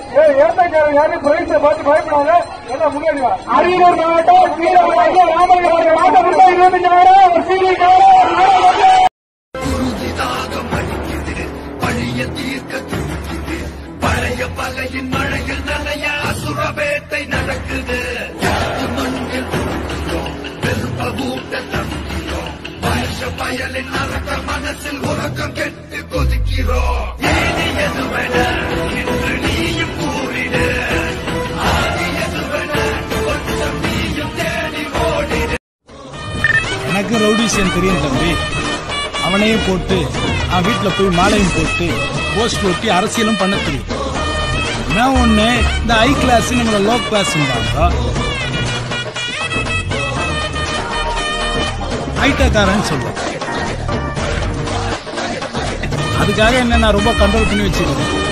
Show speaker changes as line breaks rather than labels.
ஏத்தக்காரன் யாரும் பிரைஸ பார்த்து பயப்படாத எல்லாம் முன்னாடி வா அரியலூர் மாவட்டம் வீரவாக ராமலிங்க மாவட்டம் முன்னாடி இருபத்தஞ்சு நேரம் ஒரு சீனி
குருதிதாகம் அடிக்குது பழைய தீர்க்க துடிக்குது பழைய பகையின் மழையில் நனைய அசுர வேட்டை நடக்குது யாரு மண்ணில் உருக்குகிறோம் வெறுப்ப ஊட்ட தடுக்கிறோம் வருஷ பயலின் நரக்க மனசில் உறக்கம் கெட்டு கொதிக்கிறோம் ஏனி எதுவென இன்று நீயும் கூறிடு ஆதி எதுவென கொஞ்சம் நீயும் தேடி ஓடிடு
எனக்கு ரவுடிஷன் தெரியும் தம்பி அவனையும் போட்டு அவன் வீட்டில் போய் மாலையும் போட்டு போஸ்ட் ஒட்டி அரசியலும் பண்ண தெரியும் நான் ஒண்ணு இந்த ஹை கிளாஸ் நம்மள லோ கிளாஸ் ஹைட்டக்காரன் சொல்லுவேன் அதுக்காக என்ன நான் ரொம்ப கண்ட்ரோல் பண்ணி வச்சிருக்கேன்